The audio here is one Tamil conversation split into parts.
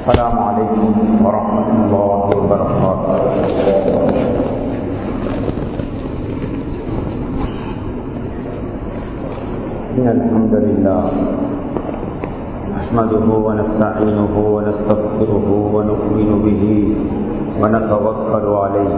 السلام عليكم ورحمة الله وبركاته إن الحمد لله نحمده ونستعينه ونستغفره ونؤمن به ونتوكل عليه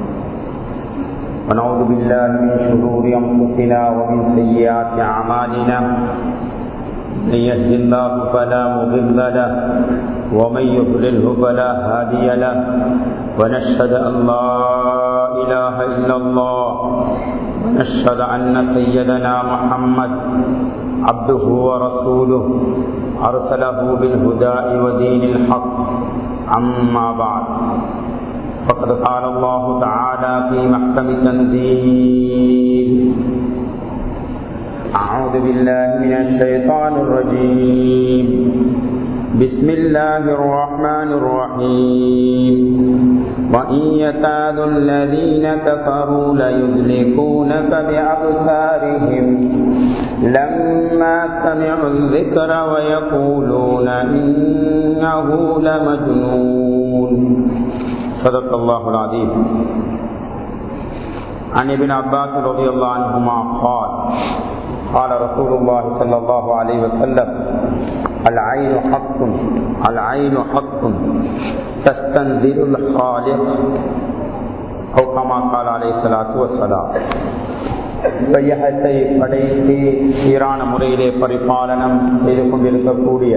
ونعوذ بالله من شرور أنفسنا ومن سيئات أعمالنا من يهد الله فلا مضل له ومن يضلله فلا هادي له ونشهد أن لا إله إلا الله ونشهد أن سيدنا محمد عبده ورسوله أرسله بالهدى ودين الحق أما بعد فقد قال الله تعالى في محكم تنزيل أعوذ بالله من الشيطان الرجيم بسم الله الرحمن الرحيم وإن يكاد الذين كفروا ليدلكونك بأبصارهم لما سمعوا الذكر ويقولون إنه لمجنون صدق الله العظيم عن ابن عباس رضي الله عنهما قال قال رسول الله صلى الله عليه وسلم العين حق العين حق تستنزل الخالق أو كما قال عليه الصلاة والسلام வையகத்தை படைத்து சீரான முறையிலே பரிபாலனம் செய்து கொண்டிருக்கக்கூடிய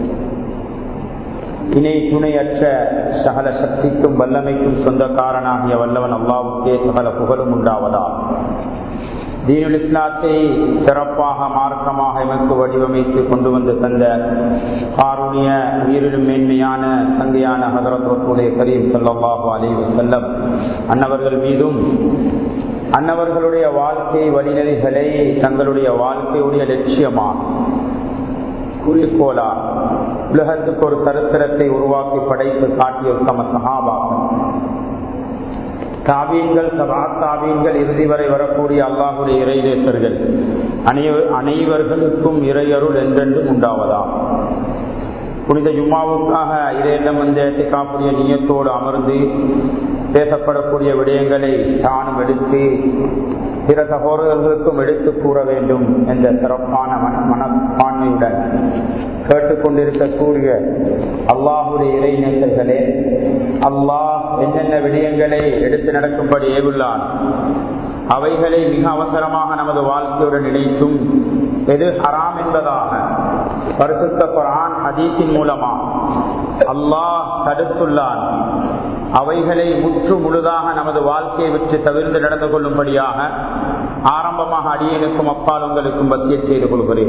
இணை துணையற்ற சகல சக்திக்கும் வல்லமைக்கும் சொந்தக்காரனாகிய வல்லவன் அல்லாவுக்கே சகல புகழும் உண்டாவதா தீனுல் இஸ்லாத்தை சிறப்பாக மார்க்கமாக எமக்கு வடிவமைத்து கொண்டு வந்து தந்த காரூணிய உயிரிலும் மேன்மையான சந்தையான ஹதரத் ரசூலே கரீம் சல்லாஹூ அலைவு செல்லம் அன்னவர்கள் மீதும் அன்னவர்களுடைய வாழ்க்கை வழிநெறிகளை தங்களுடைய வாழ்க்கையுடைய லட்சியமாக குறிக்கோளா உலகத்துக்கு ஒரு சரித்திரத்தை உருவாக்கி படைத்து காட்டிய சம சகாபாக்கள் தாவீன்கள் தாவீன்கள் இறுதி வரை வரக்கூடிய அல்லாஹுடைய இறைதேசர்கள் அனைவர்களுக்கும் இறையருள் என்றென்றும் உண்டாவதா புனித ஜும்மாவுக்காக இறையிடம் வந்து காப்புடைய நீயத்தோடு அமர்ந்து பேசப்படக்கூடிய விடயங்களை தானும் எடுத்து பிற சகோதரர்களுக்கும் எடுத்து கூற வேண்டும் என்ற சிறப்பான மன மனப்பான்மையுடன் கேட்டுக்கொண்டிருக்கக்கூடிய அல்லாஹுடைய இறைநேசர்களே அல்லாஹ் என்னென்ன விடயங்களை எடுத்து நடக்கும்படி ஏவுள்ளான் அவைகளை மிக அவசரமாக நமது வாழ்க்கையுடன் இணைத்தும் எது ஹராம் என்பதாக பரிசுத்த குரான் ஹதீஸின் மூலமாக அல்லாஹ் தடுத்துள்ளான் அவைகளை முற்று முழுதாக நமது வாழ்க்கையை விட்டு தவிர்த்து நடந்து கொள்ளும்படியாக ஆரம்பமாக அடியனுக்கும் அப்பால் உங்களுக்கும் பத்திய செய்து கொள்கிறேன்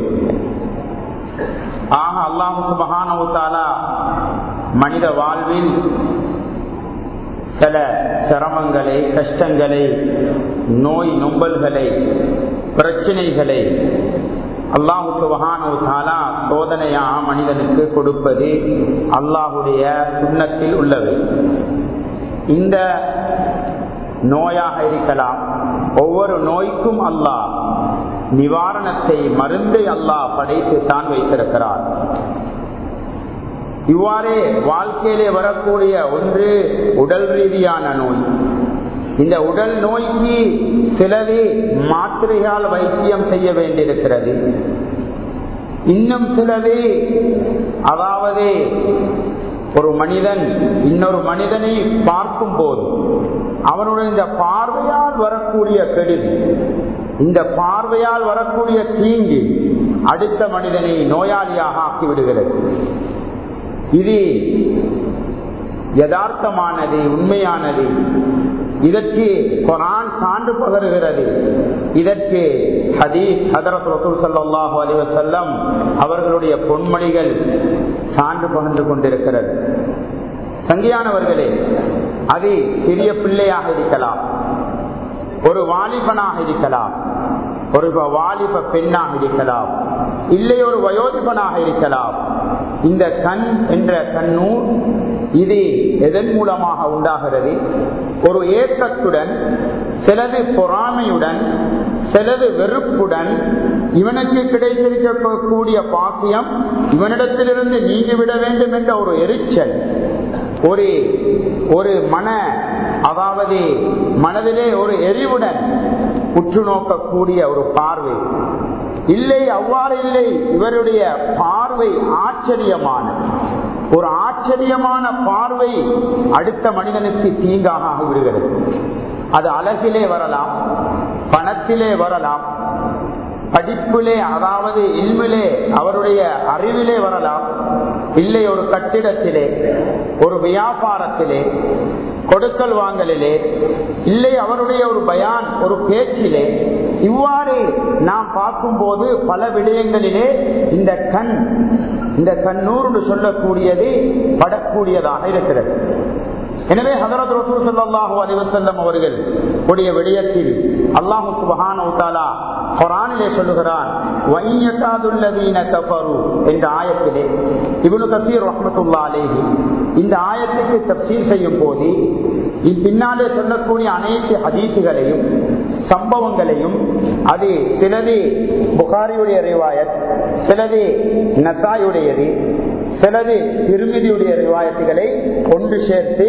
ஆக அல்லாஹு சுபகானவுத்தாலா மனித வாழ்வில் சில சிரமங்களை கஷ்டங்களை நோய் நொம்பல்களை பிரச்சனைகளை அல்லாஹுக்கு வகானவுத்தாலா சோதனையாக மனிதனுக்கு கொடுப்பது அல்லாஹுடைய சுண்ணத்தில் உள்ளது இந்த நோயாக இருக்கலாம் ஒவ்வொரு நோய்க்கும் அல்லாஹ் நிவாரணத்தை மருந்தை அல்லாஹ் படைத்து தான் வைத்திருக்கிறார் இவ்வாறே வாழ்க்கையிலே வரக்கூடிய ஒன்று உடல் ரீதியான நோய் இந்த உடல் நோய்க்கு சிலது மாத்திரையால் வைத்தியம் செய்ய வேண்டியிருக்கிறது இன்னும் சிலது அதாவது ஒரு மனிதன் இன்னொரு மனிதனை பார்க்கும் போது அவனுடைய இந்த பார்வையால் வரக்கூடிய கெடுதி இந்த பார்வையால் வரக்கூடிய தீங்கு அடுத்த மனிதனை நோயாளியாக ஆக்கிவிடுகிறது இது யதார்த்தமானது உண்மையானது இதற்கு குரான் சான்று பகருகிறது இதற்கு ஹதீஸ் ஹதரத் ரசூல் சல்லாஹூ அலி வசல்லம் அவர்களுடைய பொன்மொழிகள் சான்று பகிர்ந்து கொண்டிருக்கிறது சங்கியானவர்களே அது சிறிய பிள்ளையாக இருக்கலாம் ஒரு வாலிபனாக இருக்கலாம் ஒரு வாலிப பெண்ணாக இருக்கலாம் இல்லை ஒரு வயோதிபனாக இருக்கலாம் இந்த கண் என்ற கண்ணூர் இது எதன் மூலமாக உண்டாகிறது ஒரு ஏக்கத்துடன் சிலது பொறாமையுடன் சிலது வெறுப்புடன் இவனுக்கு கிடைத்திருக்கக்கூடிய பாக்கியம் இவனிடத்திலிருந்து நீங்கிவிட வேண்டும் என்ற ஒரு எரிச்சல் ஒரு ஒரு மன அதாவது மனதிலே ஒரு எரிவுடன் உற்று நோக்கக்கூடிய ஒரு பார்வை இல்லை அவ்வாறு இல்லை இவருடைய பார்வை ஆச்சரியமான ஒரு ஆச்சரியமான பார்வை அடுத்த மனிதனுக்கு தீங்காக விடுகிறது அது அழகிலே வரலாம் பணத்திலே வரலாம் படிப்பிலே அதாவது இல்மிலே அவருடைய அறிவிலே வரலாம் இல்லை ஒரு கட்டிடத்திலே ஒரு வியாபாரத்திலே கொடுக்கல் வாங்கலிலே இல்லை அவருடைய ஒரு பயான் ஒரு பேச்சிலே இவ்வாறு நாம் பார்க்கும்போது பல விடயங்களிலே இந்த கண் இந்த கண்ணூர்னு சொல்லக்கூடியது படக்கூடியதாக இருக்கிறது எனவே ஹதரத் ரசூல் சல்லாஹூ அலிவசல்லம் அவர்கள் உடைய விடயத்தில் அல்லாஹு சுபஹான குரானிலே சொல்லுகிறான் என்ற ஆயத்திலே இவனு கசீர் ரஹமத்துல்லா அலேஹி இந்த ஆயத்துக்கு தப்சீர் செய்யும் போது பின்னாலே சொல்லக்கூடிய அனைத்து ஹதீசுகளையும் சம்பவங்களையும் அது சிலது புகாரியுடைய ரிவாயத் சிலது நசாயுடையது சிலது திருமதியுடைய ரிவாயத்துகளை ஒன்று சேர்த்து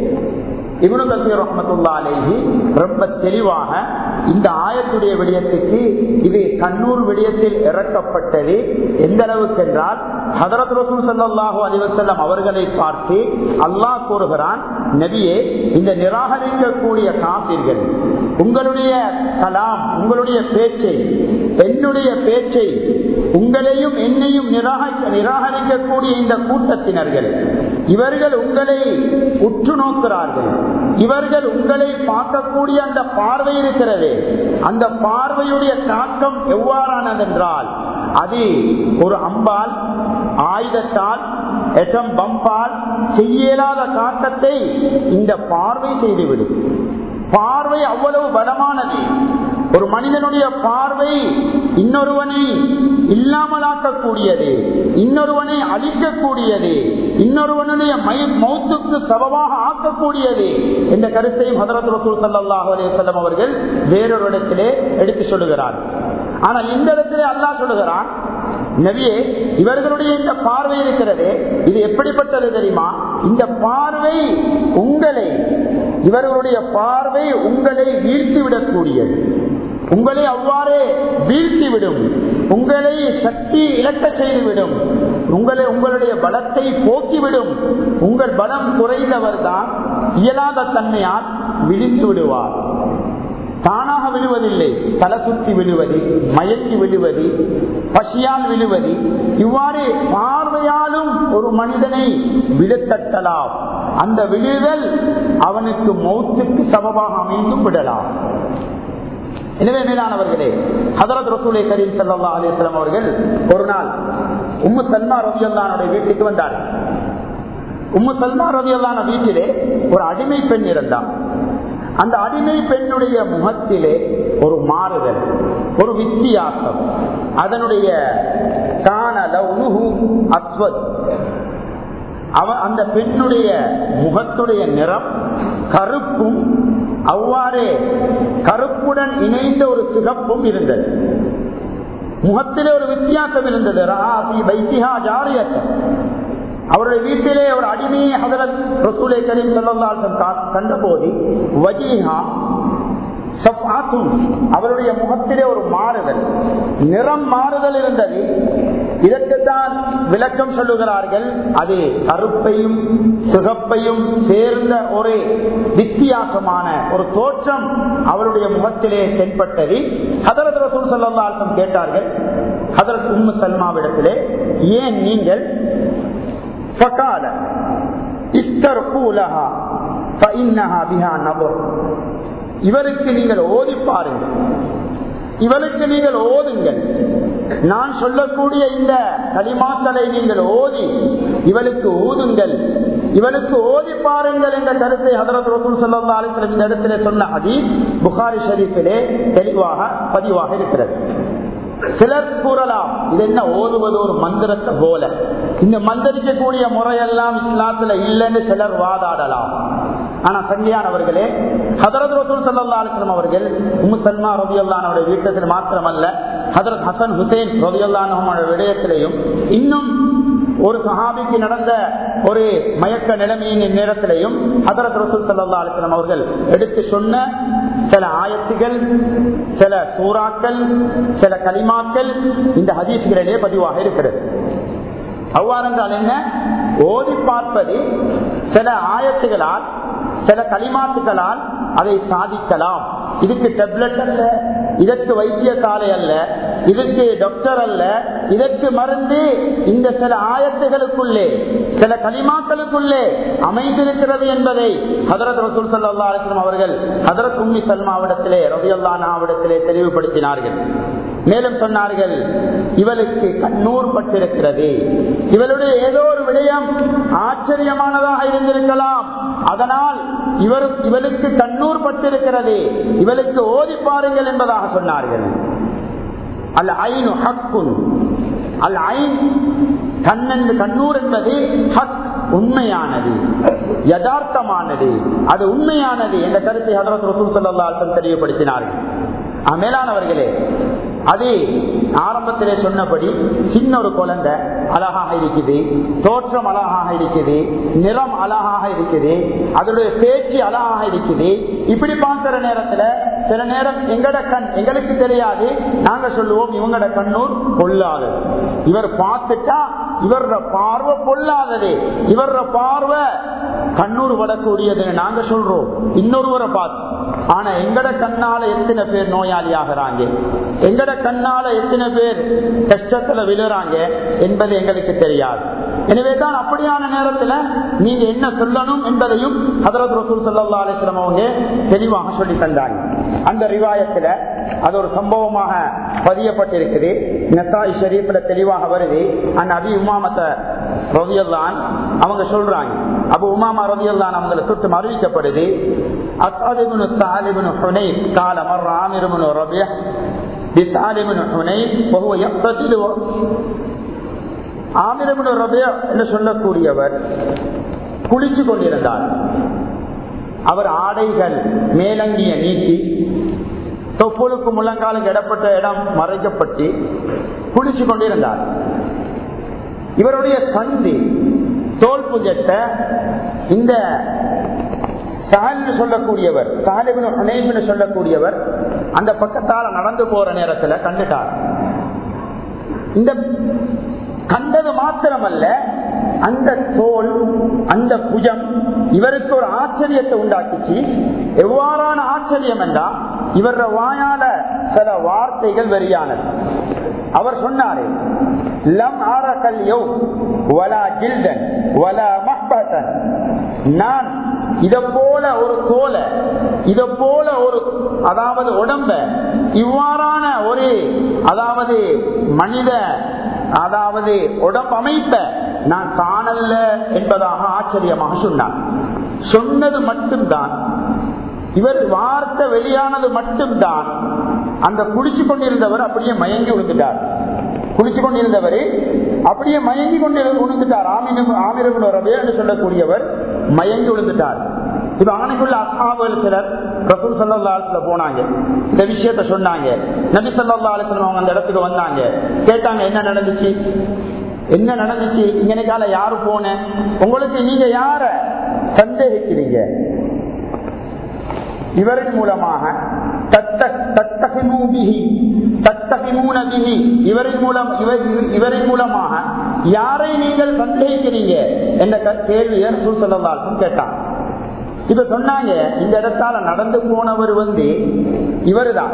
இவனு கசீர் ரஹமத்துல்லா அலேஹி ரொம்ப தெளிவாக இந்த ஆயத்துடைய விடயத்துக்கு இது கண்ணூர் விடயத்தில் இறக்கப்பட்டது எந்த அளவுக்கு என்றால் ஹதரத் ரசூல் சல்லாஹூ அலிவசல்லம் அவர்களை பார்த்து அல்லாஹ் கூறுகிறான் நபியே இந்த நிராகரிக்கக்கூடிய காப்பீர்கள் உங்களுடைய கலாம் உங்களுடைய பேச்சை என்னுடைய பேச்சை உங்களையும் என்னையும் நிராகரிக்கக்கூடிய இந்த கூட்டத்தினர்கள் இவர்கள் உங்களை உற்று நோக்கிறார்கள் இவர்கள் உங்களை பார்க்கக்கூடிய அந்த பார்வை இருக்கிறது அந்த பார்வையுடைய தாக்கம் எவ்வாறானதென்றால் அது ஒரு அம்பால் ஆயுதத்தால் எச்சம் பம்பால் செய்யலாத தாக்கத்தை இந்த பார்வை செய்துவிடும் பார்வை அவ்வளவு பலமானது ஒரு மனிதனுடைய பார்வை இன்னொருவனை இல்லாமலாக்கக்கூடியது இன்னொருவனை அழிக்கக்கூடியது இன்னொருவனுடைய மௌத்துக்கு சபமாக ஆக்கக்கூடியது என்ற கருத்தையும் ஹதரத் ரசூல் சல்லாஹூ அலையம் அவர்கள் வேறொரு இடத்திலே எடுத்து சொல்லுகிறார் ஆனால் இந்த இடத்திலே அல்லாஹ் சொல்லுகிறான் நவியே இவர்களுடைய இந்த பார்வை இருக்கிறது இது எப்படிப்பட்டது தெரியுமா இந்த பார்வை உங்களை இவர்களுடைய பார்வை உங்களை வீழ்த்தி விடக்கூடியது உங்களை அவ்வாறே வீழ்த்திவிடும் உங்களை சக்தி இழக்க செய்துவிடும் உங்களை உங்களுடைய பலத்தை போக்கிவிடும் உங்கள் பலம் குறைந்தவர் தான் இயலாத தன்மையால் விழித்து விடுவார் தானாக விழுவதில்லை தலை சுற்றி விழுவது மயக்கி விழுவது பசியால் விழுவது இவ்வாறு பார்வையாலும் ஒரு மனிதனை விழுத்தட்டலாம் அந்த விழுதல் அவனுக்கு மௌத்துக்கு சபமாக அமைந்தும் விடலாம் எனவே மேலானவர்களே ஹதரத் ரசூலை கரீம் சல்லா அலிஸ்லாம் அவர்கள் ஒரு நாள் உம்மு சல்மா ரவியல்லானுடைய வீட்டுக்கு வந்தார் உம்மு சல்மா ரவியல்லான வீட்டிலே ஒரு அடிமை பெண் இருந்தார் அந்த அடிமை பெண்ணுடைய முகத்திலே ஒரு மாறுதல் ஒரு வித்தியாசம் அதனுடைய காணல உருகு அஸ்வத் அவ அந்த பெண்ணுடைய முகத்துடைய நிறம் கருப்பும் அவ்வாறே கருப்புடன் இணைந்த ஒரு சிகப்பும் இருந்தது முகத்திலே ஒரு வித்தியாசம் இருந்தது ராசி வைசிகா ஜாரியத்தை அவருடைய வீட்டிலே ஒரு அடிமையை ஹதரத் ரசூலை கரீம் சொல்லல்லாசன் கண்டபோது வஜீஹா அவருடைய முகத்திலே ஒரு மாறுதல் நிறம் மாறுதல் இருந்தது இதற்குத்தான் விளக்கம் சொல்லுகிறார்கள் அது கருப்பையும் சிகப்பையும் சேர்ந்த ஒரு வித்தியாசமான ஒரு தோற்றம் அவருடைய முகத்திலே தென்பட்டது ஹதரத் ரசூல் சல்லாசம் கேட்டார்கள் ஹதரத் உம்மு சல்மாவிடத்திலே ஏன் நீங்கள் فقال استرقوا لها فإنها بها نظر இவருக்கு நீங்கள் ஓதி பாருங்கள் இவருக்கு நீங்கள் ஓதுங்கள் நான் சொல்லக்கூடிய இந்த களிமாக்களை நீங்கள் ஓதி இவளுக்கு ஊதுங்கள் இவனுக்கு ஓதி பாருங்கள் என்ற கருத்தை ஹதரத் ரசூல் சல்லா அலிஸ்லம் இந்த இடத்திலே சொன்ன அதி புகாரி ஷரீஃபிலே தெளிவாக பதிவாக இருக்கிறது சிலர் கூறலாம் இது என்ன ஓதுவது ஒரு மந்திரத்தை போல இந்த மந்திரிக்கக்கூடிய முறையெல்லாம் இஸ்லாத்துல இல்லைன்னு சிலர் வாதாடலாம் ஆனா சங்கியானவர்களே ஹதரத் ரசூல் சல்லா அலிஸ்லாம் அவர்கள் உம்மு சல்மா ரபியுல்லானோட வீட்டத்தில் மாத்திரமல்ல ஹதரத் ஹசன் ஹுசைன் ரபியுல்லானோட விடயத்திலையும் இன்னும் ஒரு சஹாபிக்கு நடந்த ஒரு மயக்க நிலைமையின் நேரத்திலையும் ஹதரத் ரசூல் சல்லா அலிஸ்லாம் அவர்கள் எடுத்து சொன்ன சில ஆயத்துகள் சில சூறாக்கள் சில கலிமாக்கள் இந்த ஹதீஸ்களிலே பதிவாக இருக்கிறது அவ்வாறென்றால் என்ன ஓதி பார்ப்பது சில ஆயத்துகளால் சில களிமாத்துகளால் அதை சாதிக்கலாம் இதுக்கு டெப்லெட் அல்ல இதற்கு வைத்தியசாலை அல்ல இதற்கு டாக்டர் அல்ல இதற்கு மருந்து இந்த சில ஆயத்துகளுக்குள்ளே சில களிமாக்களுக்குள்ளே அமைந்திருக்கிறது என்பதை ஹதரத் ரசூல் சல்லா அலிஸ்லாம் அவர்கள் ஹதரத் உம்மி சல்மாவிடத்திலே ரவியல்லானாவிடத்திலே தெளிவுபடுத்தினார்கள் மேலும் சொன்னார்கள் இவளுக்கு கண்ணூர் பட்டிருக்கிறது இவளுடைய ஏதோ ஒரு விடயம் ஆச்சரியமானதாக இருந்திருக்கலாம் அதனால் இவர் இவளுக்கு கண்ணூர் பட்டிருக்கிறது இவளுக்கு ஓதி பாருங்கள் என்பதாக சொன்னார்கள் அல் ஐனு ஹக்குன் அல் ஐன் கண்ணென்று கண்ணூர் என்பது ஹக் உண்மையானது யதார்த்தமானது அது உண்மையானது என்ற கருத்தை ஹதரத் ரசூல் சல்லா தெளிவுபடுத்தினார்கள் மேலானவர்களே அது ஆரம்பத்திலே சொன்னபடி சின்ன ஒரு குழந்தை அழகாக இருக்குது தோற்றம் அழகாக இருக்குது நிறம் அழகாக இருக்குது அதனுடைய பேச்சு அழகாக இருக்குது இப்படி பார்க்கிற நேரத்துல சில நேரம் எங்கட கண் எங்களுக்கு தெரியாது நாங்க சொல்லுவோம் இவங்கட கண்ணூர் பொல்லாதது இவர் பார்த்துட்டா இவர பார்வை பொல்லாதது இவர பார்வை கண்ணூர் படக்கூடியதுன்னு நாங்க சொல்றோம் இன்னொருவரை பார்த்து ஆனா எங்கட கண்ணால எத்தனை பேர் நோயாளி ஆகிறாங்க எங்கட கண்ணால எத்தனை பேர் கஷ்டத்துல விழுறாங்க என்பது எங்களுக்கு தெரியாது எனவேதான் அப்படியான நேரத்துல நீங்க என்ன சொல்லணும் என்பதையும் ஹதரத் ரசூல் சல்லா அலிஸ்லாம் அவங்க தெளிவாக சொல்லி தந்தாங்க அந்த ரிவாயத்துல அது ஒரு சம்பவமாக பதியப்பட்டிருக்குது நெசாய் ஷரீஃப்ல தெளிவாக வருது அந்த அபி உமாமத்தை ரவியல்லான் அவங்க சொல்றாங்க அப்ப உமாமா ரவியல்லான் அவங்களை சுற்று அறிவிக்கப்படுது அசாலிபுனு சாலிபுனு ஹுனை கால மர் ஆமிருபுனு ரபிய பிசாலிபுனு ஹுனை வஹுவ யக்ததிலு ஆமிரபுனு ரபிய என்று சொல்லக்கூடியவர் குளிச்சு கொண்டிருந்தார் அவர் ஆடைகள் மேலங்கிய நீக்கி தொப்புளுக்கு முழங்காலுக்கு இடப்பட்ட இடம் மறைக்கப்பட்டு குளிச்சு கொண்டிருந்தார் இவருடைய சந்தி தோல் புஜத்தை இந்த சொல்லக்கூடியவர் சாலிபின் சொல்லக்கூடியவர் அந்த பக்கத்தால நடந்து போற நேரத்துல கண்டுட்டார் இந்த கண்டது மாத்திரமல்ல அந்த தோல் அந்த புஜம் இவருக்கு ஒரு ஆச்சரியத்தை உண்டாக்குச்சு எவ்வாறான ஆச்சரியம் என்றா இவர வாயால சில வார்த்தைகள் வெறியானது அவர் சொன்னாரு லம் ஆரக்கல் யோ வலா ஜில்டன் வலா மஹ்பத்தன் நான் இத போல ஒரு தோலை இத போல ஒரு அதாவது உடம்ப இவ்வாறான ஒரு அதாவது மனித அதாவது உடம்பமைப்ப நான் காணல என்பதாக ஆச்சரியமாக சொன்னார் சொன்னது மட்டும்தான் இவர் வார்த்தை வெளியானது மட்டும்தான் அந்த குடிச்சு கொண்டிருந்தவர் அப்படியே மயங்கி விழுந்துட்டார் குளிச்சு கொண்டிருந்தவர் அப்படியே மயங்கி கொண்டு விழுந்துட்டார் ஆமிரபுன் ரபே என்று சொல்லக்கூடியவர் மயங்கி விழுந்துட்டார் இது ஆணைக்குள்ள அசாபல் சிலர் ரசூல் சல்லா அலிஸ்ல போனாங்க இந்த விஷயத்த சொன்னாங்க நபி சல்லா அலிஸ்லம் அவங்க அந்த இடத்துக்கு வந்தாங்க கேட்டாங்க என்ன நடந்துச்சு என்ன நடந்துச்சு இங்கனைக்கால யாரு போன உங்களுக்கு நீங்க யார சந்தேகிக்கிறீங்க இவரின் மூலமாக இவரின் மூலம் இவரின் மூலமாக யாரை நீங்கள் சந்தேகிக்கிறீங்க என்ற கேள்வியை சூழ்சல்லாலும் கேட்டான் இப்ப சொன்னாங்க இந்த இடத்தால நடந்து போனவர் வந்து இவரு தான்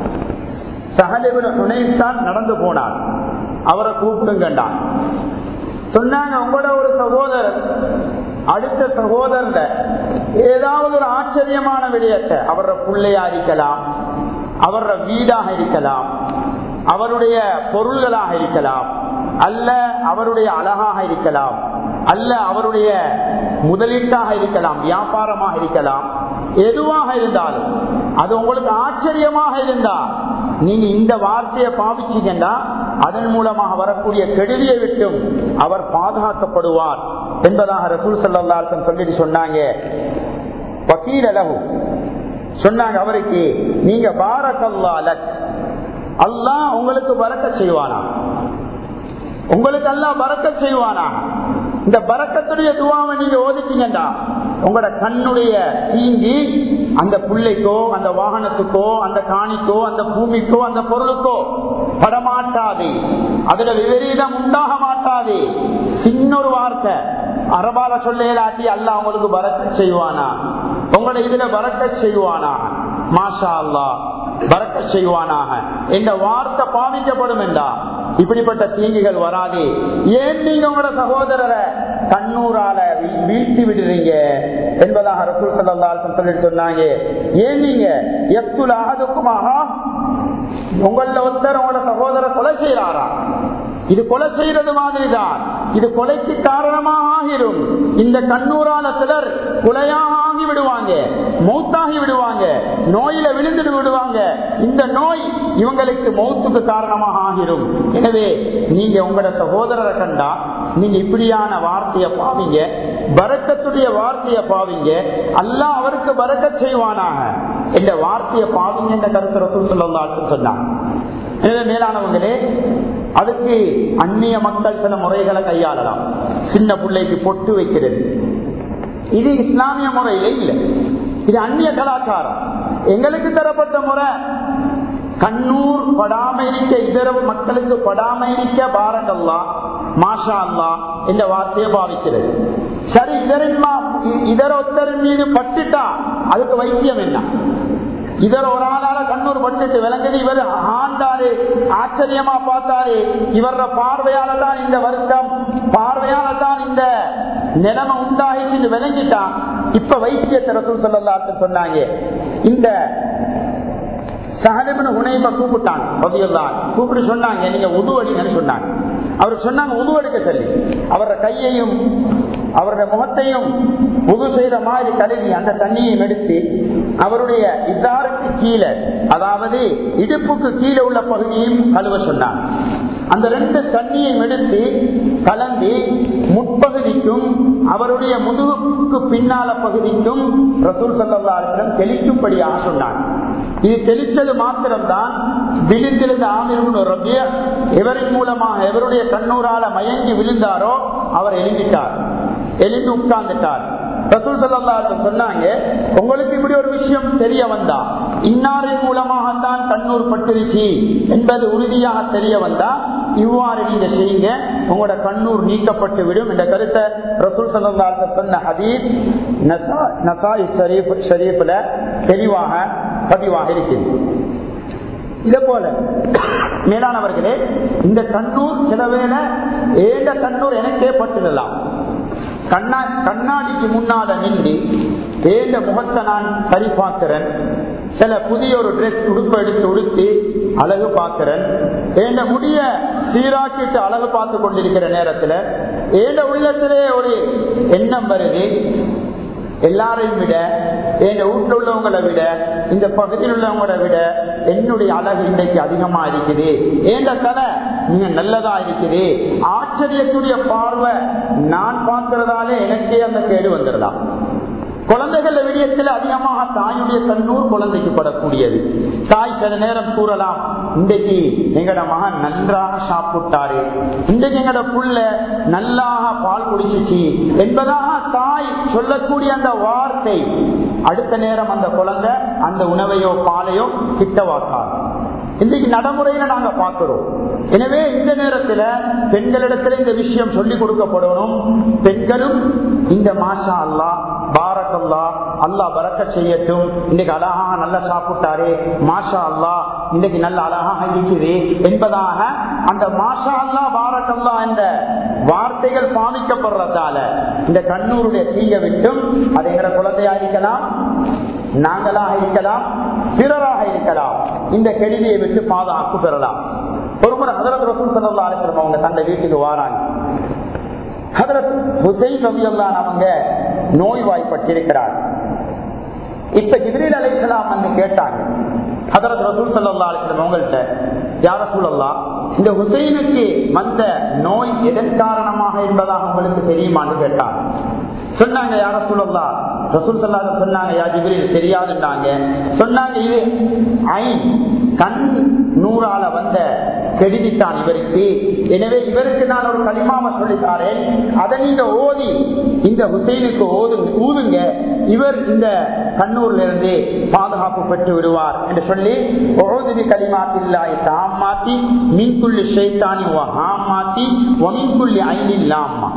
சகலிவன் நடந்து போனார் அவரை கூப்பிடுங்கண்டான் சொன்னாங்க உங்களோட ஒரு சகோதரர் அடுத்த சகோதரர் ஏதாவது ஒரு ஆச்சரியமான விடயத்தை அவர பிள்ளையா இருக்கலாம் அவர வீடாக இருக்கலாம் அவருடைய பொருள்களாக இருக்கலாம் அல்ல அவருடைய அழகாக இருக்கலாம் அல்ல அவருடைய முதலீட்டாக இருக்கலாம் வியாபாரமாக இருக்கலாம் எதுவாக இருந்தாலும் அது உங்களுக்கு ஆச்சரியமாக இருந்தா நீங்க இந்த வார்த்தையை பாவிச்சீங்கன்னா அதன் மூலமாக வரக்கூடிய கெடுதியை விட்டும் அவர் பாதுகாக்கப்படுவார் என்பதாக ரசூல் சல்லாசன் சொல்லிட்டு சொன்னாங்க வக்கீலகு சொன்னாங்க அவருக்கு நீங்க பாரக்கல்லால அல்லாஹ் உங்களுக்கு பறக்க செய்வானா உங்களுக்கு எல்லாம் பறக்க செய்வானா இந்த பறக்கத்துடைய துவாவை நீங்க ஓதிட்டீங்கடா உங்களோட கண்ணுடைய தீங்கி அந்த பிள்ளைக்கோ அந்த வாகனத்துக்கோ அந்த காணிக்கோ அந்த பூமிக்கோ அந்த பொருளுக்கோ படமாட்டாது அதுல விபரீதம் உண்டாக மாட்டாது சின்னொரு வார்த்தை அரபால சொல்லேலாட்டி அல்ல அவங்களுக்கு பறக்க செய்வானா உங்களோட இதுல பறக்க செய்வானா மாஷா அல்லா பறக்க செய்வானாக இந்த வார்த்தை பாவிக்கப்படும் என்றா இப்படிப்பட்ட தீங்குகள் வராது ஏன் நீங்க உங்களோட சகோதரரை கண்ணூரால வீழ்த்தி விடுறீங்க என்பதாக ரசூல் சல்லாசன் சொல்லிட்டு சொன்னாங்க ஏன் நீங்க எத்துல் ஆகுக்குமாக உங்கள ஒருத்தர் உங்களோட சகோதர கொலை செய்யறாரா இது கொலை செய்யறது மாதிரி தான் இது கொலைக்கு காரணமாக ஆகிரும் இந்த கண்ணூரால சிலர் கொலையாக ஆகி விடுவாங்க மௌத்தாகி விடுவாங்க நோயில விழுந்துட்டு விடுவாங்க இந்த நோய் இவங்களுக்கு மௌத்துக்கு காரணமாக ஆகிரும் எனவே நீங்க உங்களோட சகோதரரை கண்டா நீங்க இப்படியான வார்த்தையை பாவீங்க பறக்கத்துடைய வார்த்தையை பாவீங்க அல்ல அவருக்கு பறக்க செய்வானாக இந்த வார்த்தையை பாவீங்க என்ற கருத்து ரசூல் சொல்லலாம் சொன்னாங்க எனவே மேலானவங்களே அதுக்கு அந்நிய மக்கள் சில முறைகளை கையாளலாம் சின்ன பிள்ளைக்கு பொட்டு வைக்கிறது இது இஸ்லாமிய முறையில இல்லை இது அந்நிய கலாச்சாரம் எங்களுக்கு தரப்பட்ட முறை கண்ணூர் படாமைக்க இதர மக்களுக்கு படாமைக்க பாரகல்லா மாஷா அல்லா என்ற வார்த்தையை பாவிக்கிறது சரி இதரின்மா இதர ஒத்தரின் மீது பட்டுட்டா அதுக்கு வைத்தியம் என்ன இதர் ஒரு ஆளால கண்ணூர் பட்டுட்டு விளங்குது இவர் ஆண்டாரு ஆச்சரியமா பார்த்தாரு இவர பார்வையால தான் இந்த வருத்தம் பார்வையால தான் இந்த நிலைமை உண்டாகிச்சு விளங்கிட்டான் இப்ப வைத்தியத்தை ரசூல் சொல்லலாத்து சொன்னாங்க இந்த சஹலிபின் உணைப்ப கூப்பிட்டாங்க பதியெல்லாம் கூப்பிட்டு சொன்னாங்க நீங்க உதுவடிங்கன்னு சொன்னாங்க அவர் சொன்னாங்க உதுவடிக்க சொல்லி அவரோட கையையும் அவருடைய முகத்தையும் உது செய்த மாதிரி கழுவி அந்த தண்ணியையும் எடுத்து அவருடைய இதாருக்கு கீழே அதாவது இடுப்புக்கு கீழே உள்ள பகுதியும் கழுவ சொன்னாங்க அந்த ரெண்டு தண்ணியையும் எடுத்து கலந்து முற்பகுதிக்கும் அவருடைய முதுகுக்கு பின்னால பகுதிக்கும் ரசூல் சல்லாத்திடம் தெளிக்கும்படியாக சொன்னாங்க இது தெளித்தது மாத்திரம்தான் விழுந்திருந்த ஆமிரும் ரபிய எவரின் மூலமாக எவருடைய கண்ணூரால மயங்கி விழுந்தாரோ அவர் எழுந்திட்டார் எழுந்து உட்கார்ந்துட்டார் ரசூல் சல்லாஹ் சொன்னாங்க உங்களுக்கு இப்படி ஒரு விஷயம் தெரிய வந்தா இன்னாரின் மூலமாகத்தான் கண்ணூர் பட்டுருச்சு என்பது உறுதியாக தெரிய வந்தா இவ்வாறு நீங்க செய்யுங்க உங்களோட கண்ணூர் நீக்கப்பட்டு விடும் என்ற கருத்தை ரசூல் சல்லாஹ் சொன்ன ஹதீப் நசாய் ஷரீப் ஷரீஃப்ல தெளிவாக பதிவாக இருக்கிறது இதே போல மேலானவர்களே இந்த கண்ணூர் சில வேளை ஏண்ட கண்ணூர் எனக்கே பட்டுடலாம் கண்ணா கண்ணாடிக்கு முன்னால நின்று ஏண்ட முகத்தை நான் சரி பார்க்கிறேன் சில புதிய ஒரு ட்ரெஸ் உடுப்பு எடுத்து உடுத்தி அழகு பார்க்கிறேன் ஏண்ட முடிய சீராக்கிட்டு அழகு பார்த்து கொண்டிருக்கிற நேரத்தில் ஏண்ட உள்ளத்திலே ஒரு எண்ணம் வருது எல்லாரையும் விட எங்க வீட்டில் உள்ளவங்களை விட இந்த பகுதியில் உள்ளவங்களை விட என்னுடைய அழகு இன்றைக்கு அதிகமா இருக்குது ஏண்ட தலை நீங்க நல்லதா இருக்குது ஆச்சரியத்துடைய பார்வை நான் பார்க்கிறதாலே எனக்கே அந்த கேடு வந்துடலாம் குழந்தைகள் விடயத்தில் அதிகமாக தாயுடைய கண்ணூர் குழந்தைக்கு படக்கூடியது தாய் சில நேரம் கூறலாம் இன்றைக்கு எங்கட மகன் நன்றாக சாப்பிட்டாரு இன்றைக்கு எங்கட புள்ள நல்லாக பால் குடிச்சிச்சு என்பதாக தாய் சொல்லக்கூடிய அந்த வார்த்தை அடுத்த நேரம் அந்த குழந்தை அந்த உணவையோ பாலையோ கிட்டவாக்காது இன்றைக்கு நடைமுறையில நாங்க பார்க்கிறோம் எனவே இந்த நேரத்துல பெண்களிடத்துல இந்த விஷயம் சொல்லிக் கொடுக்கப்படணும் பெண்களும் இந்த மாஷா அல்லா பாரக்கல்லா அல்லா பறக்க செய்யட்டும் இன்னைக்கு அழகா நல்லா சாப்பிட்டாரு மாஷா அல்லா இன்னைக்கு நல்ல அழகாக இருக்குது என்பதாக அந்த மாஷா அல்லா பாரக்கல்லா என்ற வார்த்தைகள் பாவிக்கப்படுறதால இந்த கண்ணூருடைய தீய விட்டும் அது எங்களை குழந்தையா இருக்கலாம் நாங்களாக இருக்கலாம் பிறராக இருக்கலாம் இந்த கெடுதியை விட்டு பாதுகாப்பு பெறலாம் ஒரு முறை ஹதரத் ரசூல் சல்லா அலிஸ்லம் அவங்க தந்தை வீட்டுக்கு வாராங்க ஹதரத் ஹுசைன் ரவியல்லான் அவங்க நோய்வாய்ப்பட்டிருக்கிறார் இப்ப ஜிப்ரீல் அலைசலாம் வந்து கேட்டாங்க ஹதரத் ரசூல் சல்லா அலிஸ்லம் அவங்கள்ட்ட யார சூழல்லா இந்த ஹுசைனுக்கு வந்த நோய் எதன் காரணமாக என்பதாக உங்களுக்கு தெரியுமான்னு கேட்டாங்க சொன்னாங்க யார சொல்லலாம் ரசூல் சொல்லாத சொன்னாங்க யா ஜிபிரில் தெரியாதுன்னாங்க சொன்னாங்க இது ஐ கண் நூறால வந்த கெடுதித்தான் இவருக்கு எனவே இவருக்கு நான் ஒரு களிமாவை சொல்லித்தாரேன் அதை நீங்க ஓதி இந்த ஹுசைனுக்கு ஓது ஊதுங்க இவர் இந்த கண்ணூர்ல இருந்து பாதுகாப்பு பெற்று விடுவார் என்று சொல்லி ஓதுவி களிமாத்தில்லாய் தாமாத்தி மீன்குள்ளி ஷைத்தானி ஹாமாத்தி ஒமின்குள்ளி ஐனில்லாமா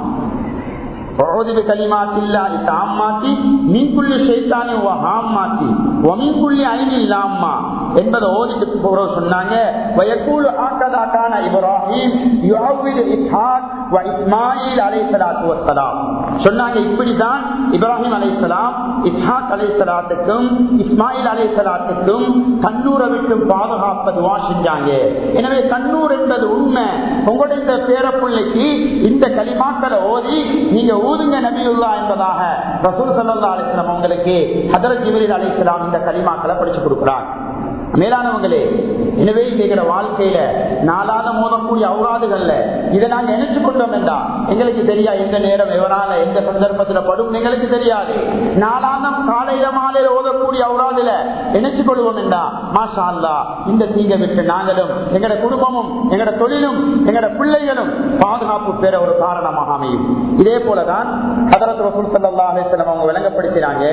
أعوذ بكلمات الله التامات من كل شيطان وهامات ومن كل عين لامة என்பதை ஓதிட்டு போற சொன்னாங்க வயக்கூல் ஆக்கதா கான இப்ராஹிம் யுஅவ்விது இஸ்ஹாக் வ இஸ்மாயில் அலைஹிஸ்ஸலாத்து வஸ்ஸலாம் சொன்னாங்க இப்படிதான் இப்ராஹிம் அலைஹிஸ்ஸலாம் இஸ்ஹாக் அலைஹிஸ்ஸலாத்துக்கும் இஸ்மாயில் அலைஹிஸ்ஸலாத்துக்கும் கண்ணூரை விட்டு பாதுகாப்ப துவா செஞ்சாங்க எனவே கண்ணூர் என்பது உண்மை உங்களுடைய இந்த பேரப்பிள்ளைக்கு இந்த களிமாக்களை ஓதி நீங்க ஊதுங்க நபியுல்லா என்பதாக ரசூல் சல்லா அலிஸ்லாம் உங்களுக்கு ஹதரத் ஜிபிரில் அலிஸ்லாம் இந்த களிமாக்களை படிச்சு கொடுக்கிறார் மேலானவங்களே எனவே எங்களோட வாழ்க்கையில நாளாத மோதக்கூடிய அவுராதுகள்ல இதை நாங்க நினைச்சு கொண்டோம் என்றா எங்களுக்கு தெரியா எந்த நேரம் எவரால எந்த சந்தர்ப்பத்துல படும் எங்களுக்கு தெரியாது நாளாந்தம் காலையில மாலையில ஓதக்கூடிய அவுராதுல நினைச்சு கொள்வோம் என்றா மாஷா அல்லா இந்த தீங்க விட்டு நாங்களும் எங்கட குடும்பமும் எங்கட தொழிலும் எங்கட பிள்ளைகளும் பாதுகாப்பு பெற ஒரு காரணமாக அமையும் இதே போலதான் ஹதரத் ரசூல் சல்லா அலிஸ்லாம் அவங்க விளங்கப்படுத்தினாங்க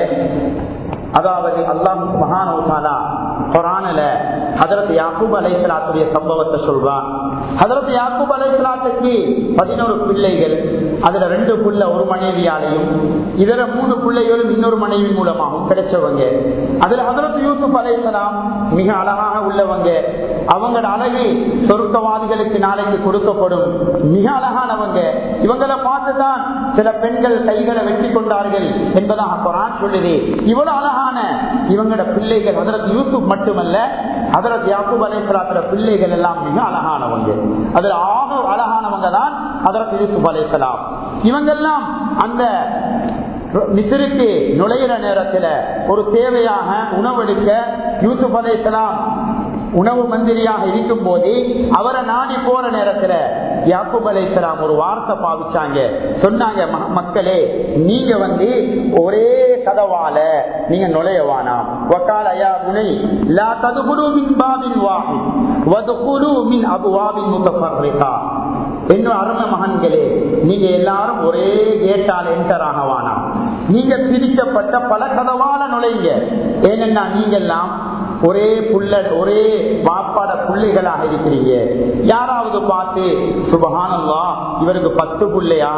அதாவது அல்லாஹ் மகானவுமாலா குரானில ஹதரத் யாக்கூப் அலைசலாத்துடைய சம்பவத்தை சொல்றான் ஹதரத் யாக்கூப் அலைசலாத்துக்கு பதினோரு பிள்ளைகள் அதுல ரெண்டு புள்ள ஒரு மனைவியாலையும் இதர மூணு பிள்ளைகளும் இன்னொரு மனைவி மூலமாகவும் கிடைச்சவங்க அதுல ஹதரத் யூசுப் அலைசலாம் மிக அழகாக உள்ளவங்க அவங்களோட அழகு சொருக்கவாதிகளுக்கு நாளைக்கு கொடுக்கப்படும் மிக அழகானவங்க இவங்களை பார்த்துதான் சில பெண்கள் கைகளை வெட்டி கொண்டார்கள் என்பதாக குரான் சொல்லுது இவ்வளவு அழகான இவங்களோட பிள்ளைகள் ஹதரத் யூசுப் மட்டுமல்ல ஹதரத் யாக்கூப் அலைசலாத்துல பிள்ளைகள் எல்லாம் மிக அழகானவங்க அதுல ஆக அழகானவங்க தான் ஹதரத் யூசுப் அலைசலாம் இவங்கெல்லாம் அந்த மிசிறுக்கு நுழையிற நேரத்துல ஒரு தேவையாக உணவெடுக்க யூசுப் அலைசலாம் உணவு மந்திரியாக இருக்கும் போது அவரை நாடி போற நேரத்துல யாக்குப் அலைசலாம் ஒரு வார்த்தை பாவிச்சாங்க சொன்னாங்க மக்களே நீங்க வந்து ஒரே கதவால நீங்க நுழைய வானாம் வக்கால யா புனை லா ததுகுரு மின் பாபின் வாஹி வதுகுரு மின் அபுவாபின் முத்தஃபர்ரிகா என்னோட அருமை மகன்களே நீங்க எல்லாரும் ஒரே கேட்டால் என்டர் ஆக வானாம் நீங்க பிரிக்கப்பட்ட பல கதவால நுழைங்க ஏனென்னா நீங்க எல்லாம் ஒரே புள்ள ஒரே வாப்பாட பிள்ளைகளாக இருக்கிறீங்க யாராவது பார்த்து சுபகானல்லா இவருக்கு பத்து பிள்ளையா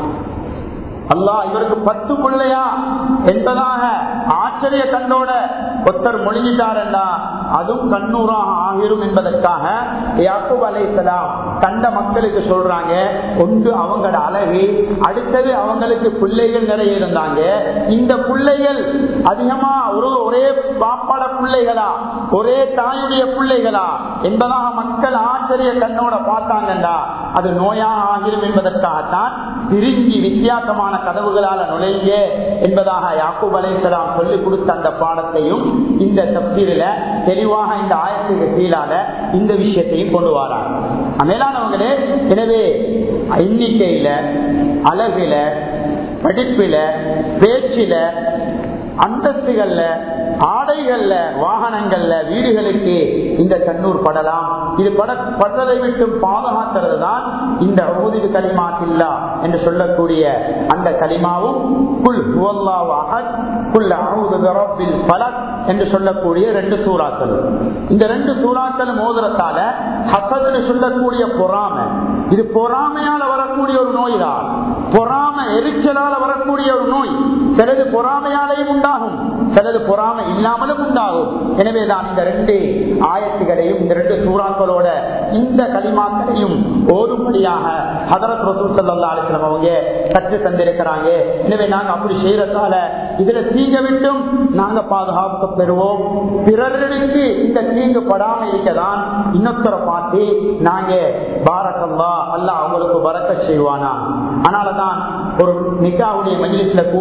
அல்லா இவருக்கு பத்து பிள்ளையா என்பதாக ஆச்சரிய கண்ணோட ஒருத்தர் மொழிஞ்சிட்டாரா அதுவும் கண்ணூராக ஆகிரும் என்பதற்காக யாக்கூப் அலைசலாம் கண்ட மக்களுக்கு சொல்றாங்க ஒன்று அவங்களோட அழகு அடுத்தது அவங்களுக்கு பிள்ளைகள் நிறைய இருந்தாங்க இந்த பிள்ளைகள் அதிகமா ஒரு ஒரே பாப்பாட பிள்ளைகளா ஒரே தாயுடைய பிள்ளைகளா என்பதாக மக்கள் ஆச்சரிய கண்ணோட பார்த்தாங்கண்டா அது நோயாக ஆகிரும் என்பதற்காகத்தான் பிரிஞ்சி வித்தியாசமான கதவுகளால நுழைங்க என்பதாக யாக்கூப் அலைசலாம் சொல்லிக் கொடுத்த அந்த பாடத்தையும் இந்த தப்சீரில தெளிவாக இந்த ஆயத்துக்கு கீழால இந்த விஷயத்தையும் கொண்டு வராங்க மேலானவங்களே எனவே எண்ணிக்கையில அழகுல படிப்புல பேச்சில அந்தஸ்துகள்ல ஆடைகள்ல வாகனங்கள்ல வீடுகளுக்கு இந்த தண்ணூர் படலாம் இது பட படுறதை விட்டு பாதுகாக்கிறது தான் இந்த ஊதிவு களிமாத்தில்லா என்று சொல்லக்கூடிய அந்த களிமாவும் குல் அஹத் குல் அவுது பலக் என்று சொல்லக்கூடிய ரெண்டு சூறாக்கள் இந்த ரெண்டு சூறாக்கள் மோதிரத்தால ஹசதுன்னு சொல்லக்கூடிய பொறாமை இது பொறாமையால வரக்கூடிய ஒரு நோய் தான் பொறாமை எரிச்சலால வரக்கூடிய ஒரு நோய் சிலது பொறாமையாலையும் உண்டாகும் சிலது பொறாமை இல்லாமலும் உண்டாகும் எனவே தான் இந்த ரெண்டு ஆயத்துகளையும் இந்த ரெண்டு சூறாக்களோட இந்த களிமாக்களையும் ஓதும்படியாக ஹதரத் ரசூல் சல்லா அலிஸ்லாம் அவங்க கற்று தந்திருக்கிறாங்க எனவே நாங்க அப்படி செய்யறதால இதுல தீங்க விட்டும் நாங்க பாதுகாப்பு பெறுவோம் பிறர்களுக்கு இந்த தீங்கு படாம இருக்கதான் இன்னொருத்தரை பார்த்து நாங்க பாரக்கல்லா அல்ல அவங்களுக்கு வரக்க செய்வானா அதனாலதான் ஒரு நிக்காவுடைய மஜிலிஸ்ல கூட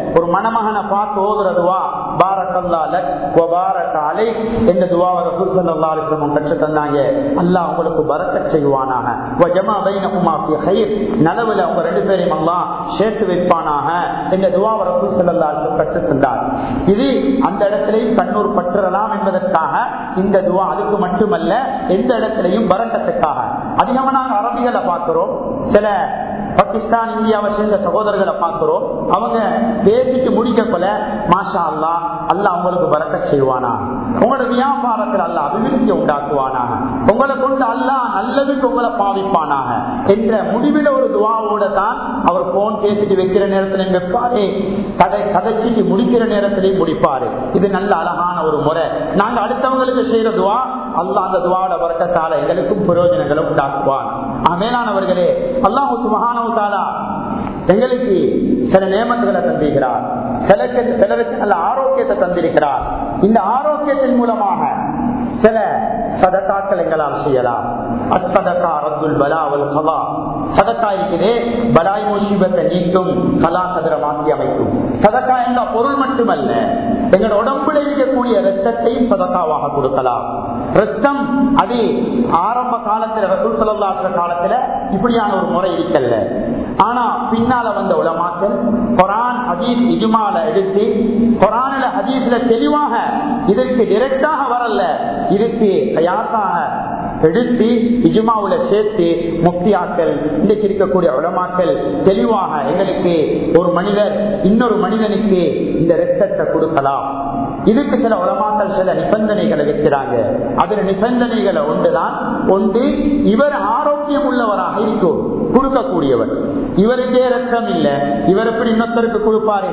ஒரு மணமகனை பார்த்து ஓதுற துவா பாரக்கல்லா லக் வ பாரக அலை என்ற துவாவை ரசூல் ஸல்லல்லாஹு அலைஹி வஸல்லம் கற்று தந்தாங்க அல்லாஹ் உங்களுக்கு பரக்கத் செய்வானாக வ ஜமா பைனகுமா ஃபீ கைர் நலவுல உங்க ரெண்டு பேரையும் அல்லாஹ் சேர்த்து வைப்பானாக என்ற துவாவை ரசூல் ஸல்லல்லாஹு அலைஹி வஸல்லம் கற்று தந்தார் இது அந்த இடத்திலையும் கண்ணூர் பற்றலாம் என்பதற்காக இந்த துவா அதுக்கு மட்டுமல்ல எந்த இடத்திலையும் பரக்கத்துக்காக அதிகமா நாங்க அரபிகளை பார்க்கிறோம் சில பாகிஸ்தான் இந்தியாவை சேர்ந்த சகோதரர்களை பார்க்கிறோம் அவங்க பேசிட்டு முடிக்கக்குள்ள மாஷா அல்லா அல்லா உங்களுக்கு பறக்க செய்வானா உங்களோட வியாபாரத்தில் அல்ல அபிவிருத்தி உண்டாக்குவானாக உங்களை கொண்டு அல்லா நல்லதுக்கு உங்களை பாவிப்பானாக என்ற முடிவில் ஒரு துவாவோட தான் அவர் போன் பேசிட்டு வைக்கிற நேரத்தில் வைப்பாரு கதை கதைச்சிட்டு முடிக்கிற நேரத்திலையும் முடிப்பாரு இது நல்ல அழகான ஒரு முறை நாங்க அடுத்தவங்களுக்கு செய்யற துவா அல்லா அந்த துவாவோட வரக்கத்தால எங்களுக்கும் பிரயோஜனங்களை உண்டாக்குவான் மேலானவர்களே அல்லாஹு சுபஹானவுத்தாலா எங்களுக்கு சில நியமத்துகளை தந்திருக்கிறார் சிலருக்கு சிலருக்கு நல்ல ஆரோக்கியத்தை தந்திருக்கிறார் இந்த ஆரோக்கியத்தின் மூலமாக சில சதக்காக்கள் எங்களால் செய்யலாம் அசதக்கா ரத்துல் பலாவல் கலா சதக்கா இருக்குதே பலாய் முசீபத்தை நீக்கும் கலா சதுரமாக்கி அமைக்கும் சதக்கா என்ற பொருள் மட்டுமல்ல எங்களோட உடம்புல இருக்கக்கூடிய ரத்தத்தையும் சதக்காவாக கொடுக்கலாம் ரத்தம் அது ஆரம்ப காலத்துல ரசூல் சல்லாச காலத்துல இப்படியான ஒரு முறை இருக்கல்ல ஆனா பின்னால வந்த உலமாக்கள் குரான் ஹதீஸ் இஜுமால எடுத்து குரானில ஹதீஸ்ல தெளிவாக இதற்கு டிரெக்டாக வரல இதுக்கு தயாராக எடுத்து இஜுமாவுல சேர்த்து முக்தியாக்கள் இன்றைக்கு இருக்கக்கூடிய உலமாக்கள் தெளிவாக எங்களுக்கு ஒரு மனிதர் இன்னொரு மனிதனுக்கு இந்த ரத்தத்தை கொடுக்கலாம் இதுக்கு சில உலமாக்கள் சில நிபந்தனைகளை வைக்கிறாங்க அதுல நிபந்தனைகளை ஒன்றுதான் ஒன்று இவர் ஆரோக்கியம் உள்ளவராக இருக்கும் கொடுக்கக்கூடியவர் இவருக்கே ரத்தம் இல்ல இவர் எப்படி இன்னொருத்தருக்கு கொடுப்பாரு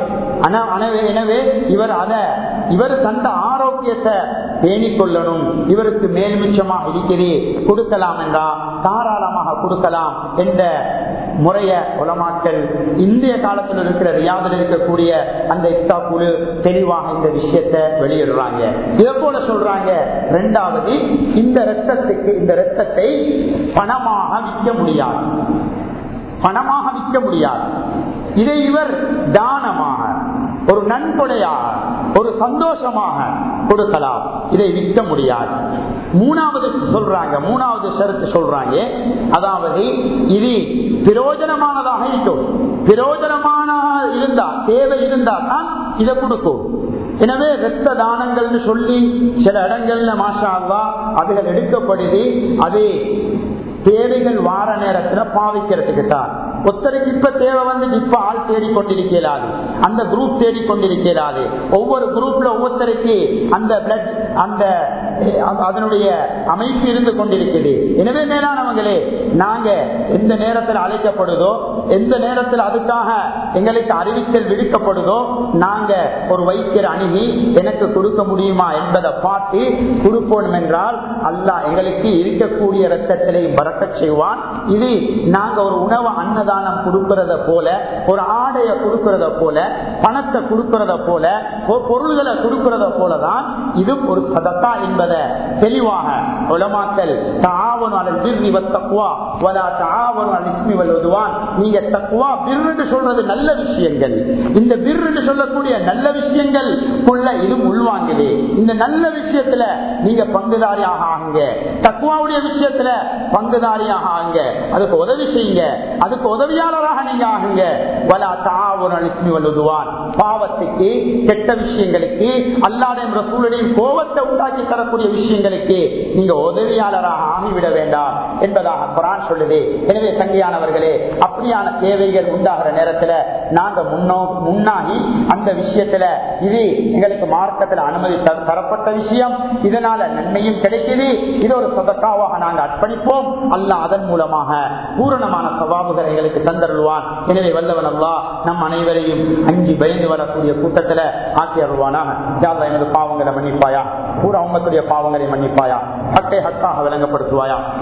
எனவே இவர் அத இவர் தந்த ஆரோக்கியத்தை பேணிக் கொள்ளணும் இவருக்கு மேல்மிச்சமாக இருக்கிறது கொடுக்கலாம் என்றா தாராளமாக கொடுக்கலாம் என்ற முறைய உலமாக்கள் இந்திய காலத்தில் இருக்கிற ரியாதில் இருக்கக்கூடிய அந்த இஸ்தா குழு தெளிவாக இந்த விஷயத்தை வெளியிடுறாங்க இதே போல சொல்றாங்க ரெண்டாவது இந்த ரத்தத்துக்கு இந்த ரத்தத்தை பணமாக விற்க முடியாது பணமாக விற்க முடியாது இதை இவர் தானமாக ஒரு நன்கொடையாக ஒரு சந்தோஷமாக கொடுக்கலாம் இதை விற்க முடியாது மூணாவது சொல்றாங்க மூணாவது ஷரத்து சொல்றாங்க அதாவது இது பிரயோஜனமானதாக இருக்கும் பிரயோஜனமான இருந்தா தேவை இருந்தா தான் இதை கொடுக்கும் எனவே ரத்த தானங்கள்னு சொல்லி சில இடங்கள்ல மாஷா அல்லா அதுகள் எடுக்கப்படுது அது தேவைகள் வார நேரத்துல பாவிக்கிறதுக்கு தான் ஒருத்தருக்கு இப்ப தேவை வந்து இப்ப ஆள் தேடிக்கொண்டிருக்கிறாரு அந்த குரூப் தேடிக்கொண்டிருக்கிறாரு ஒவ்வொரு குரூப்ல ஒவ்வொருத்தருக்கு அந்த பிளட் அந்த அதனுடைய அமைப்பு இருந்து கொண்டிருக்குது எனவே மேலானவங்களே நாங்க எந்த நேரத்தில் அழைக்கப்படுதோ எந்த நேரத்தில் அதுக்காக எங்களுக்கு அறிவித்தல் விடுக்கப்படுதோ நாங்க ஒரு வைத்தியர் அணுகி எனக்கு கொடுக்க முடியுமா என்பதை பார்த்து கொடுப்போம் என்றால் அல்ல எங்களுக்கு இருக்கக்கூடிய ரத்தத்திலையும் பறக்க செய்வான் இது நாங்க ஒரு உணவு அன்னதானம் கொடுக்கறத போல ஒரு ஆடைய கொடுக்கறத போல பணத்தை கொடுக்கறத போல பொருள்களை கொடுக்கறத போலதான் இது ஒரு சதத்தா என்பதை தெளிவாக உலமாக்கல் தாவணும் பிர்ரி தக்குவா வலா தாவணும் இஸ்மி வல்லுவான் நீங்க தக்குவா பிர்ன்னு சொல்றது நல்ல விஷயங்கள் இந்த பிர்ன்னு சொல்லக்கூடிய நல்ல விஷயங்கள் உள்ள இது உள்வாங்குது இந்த நல்ல விஷயத்துல நீங்க பங்குதாரியாக ஆகுங்க தக்குவாவுடைய விஷயத்துல பங்குதாரியாக ஆகுங்க அதுக்கு உதவி செய்யுங்க அதுக்கு உதவியாளராக நீங்க ஆகுங்க வலா தாவணும் இஸ்மி வல்லுவான் பாவத்துக்கு கெட்ட விஷயங்களுக்கு அல்லாதையும் ரசூலையும் கோபத்தை உண்டாக்கி தரக்கூடிய விஷயங்களுக்கு நீங்க உதவியாளராக ஆகிவிட வேண்டாம் என்பதாக குரான் சொல்லுது எனவே சங்கியானவர்களே அப்படியான தேவைகள் உண்டாகிற நேரத்துல நாங்க முன்னோ முன்னாகி அந்த விஷயத்துல இது எங்களுக்கு மார்க்கத்தில் அனுமதி தரப்பட்ட விஷயம் இதனால நன்மையும் கிடைக்குது இது ஒரு சதக்காவாக நாங்க அர்ப்பணிப்போம் அல்ல அதன் மூலமாக பூரணமான சவாபுகளை எங்களுக்கு தந்தருள்வான் எனவே வல்லவன் அல்லா நம் அனைவரையும் அஞ்சு பயந்து வரக்கூடிய கூட்டத்துல ஆக்கி அருள்வானாக யாழ்லா எனது பாவங்களை மன்னிப்பாயா பூரா உம்மத்துடைய பாவங்களை மன்னிப்பாயா ஹக்கை ஹக்காக விளங்கப்படுத்துவாயா பாத்திரை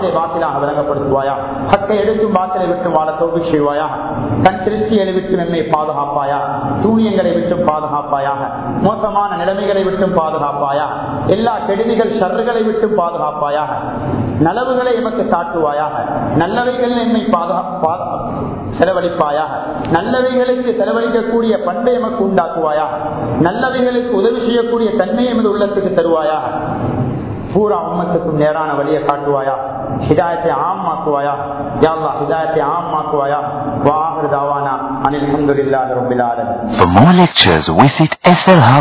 பாத்திலை பாத்திலாக விளங்கப்படுத்துவாயா ஹக்கை எடுத்தும் பாத்திலை விட்டு வாழ தோல்வி செய்வாயா கண் திருஷ்டிகளை விட்டு நம்மை பாதுகாப்பாயா சூனியங்களை விட்டும் பாதுகாப்பாயாக மோசமான நிலைமைகளை விட்டும் பாதுகாப்பாயா எல்லா கெடுதிகள் ஷர்றுகளை விட்டும் பாதுகாப்பாயாக நலவுகளை எமக்கு காட்டுவாயாக நல்லவைகள் என்னை பாதுகா செலவழிப்பாயாக நல்லவைகளுக்கு செலவழிக்கக்கூடிய பண்பை எமக்கு உண்டாக்குவாயாக நல்லவைகளுக்கு உதவி செய்யக்கூடிய தன்மை எமது உள்ளத்துக்கு தருவாயாக பூரா உம்மத்துக்கும் நேரான வழியை காட்டுவாயா ஹிதாயத்தை ஆமாக்குவாயா யாழ்லா ஹிதாயத்தை ஆமாக்குவாயா வாஹர் தாவானா அனில் அஹமதுல்லாஹி ரபில் ஆலமீன் For more lectures, visit SL Hub